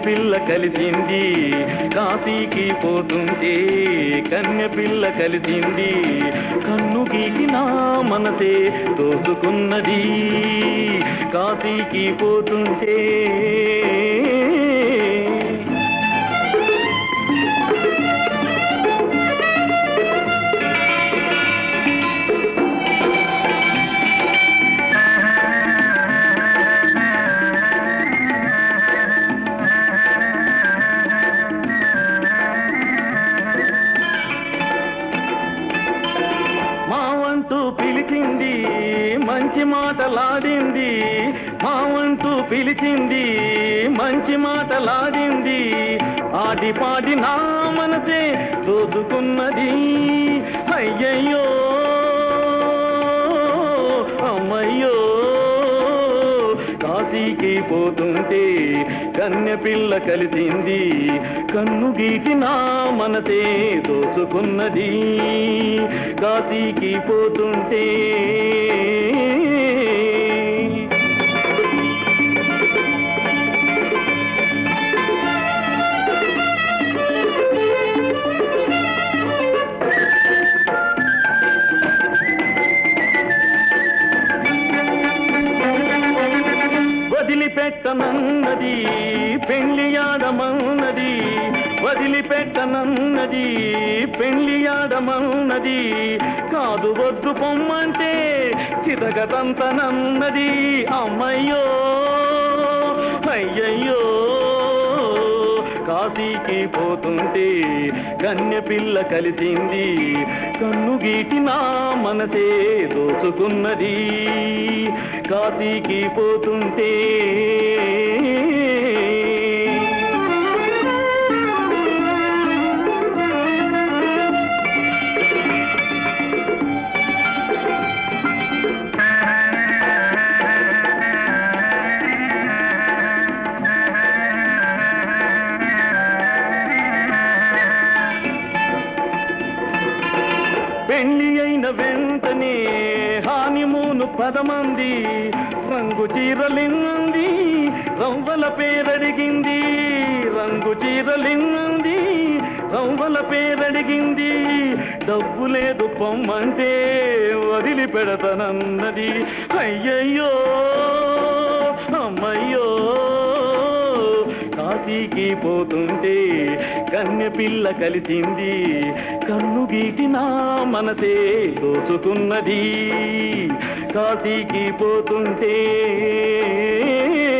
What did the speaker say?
పిల్ల కలిసింది కాశీకి పోతుంటే కన్య పిల్ల కలిసింది కన్ను గీకి నా మనసే దోచుకున్నది కాశీకి పోతుంటే మా వంటూ పిలిచింది మంచి మాటలాడింది మా వంటూ పిలిచింది మంచి మాటలాడింది ఆడి పాడి నా మనసే దోచుకున్నది అయ్యయ్యో అమ్మయ్యో కాశీకి పోతుంటే కన్య పిల్ల కలిసింది కన్ను గీకి నా మనసే దోచుకున్నది కాశీకి పోతుంటే వదిలిపెట్టనన్నది పెళ్లియాడమన్నది వదిలిపెట్టనన్నది పెళ్లియాడమన్నది కాదు వద్దు పొమ్మంటే చితగతంతనన్నది అమ్మయ్యో అయ్యయ్యో కాశీకి పోతుంటే కన్య పిల్ల కలిసింది కన్ను గీటి నా మనసే దోచుకున్నది కాశీకి పోతుంటే పెళ్లి అయిన వెంటనే హానిమూను పదమంది రంగు చీరలిన్నంది రవ్వల పేరడిగింది రంగు చీరలిన్నంది రవ్వల పేరడిగింది డబ్బు లేదు పొమ్మంటే వదిలి పెడతానన్నది అయ్యయ్యో అమ్మయ్యో కాశీకి పోతుంటే కన్య పిల్ల కలిసింది కన్ను గీటి నా మనసే దోచుకున్నది కాశీకి పోతుంటే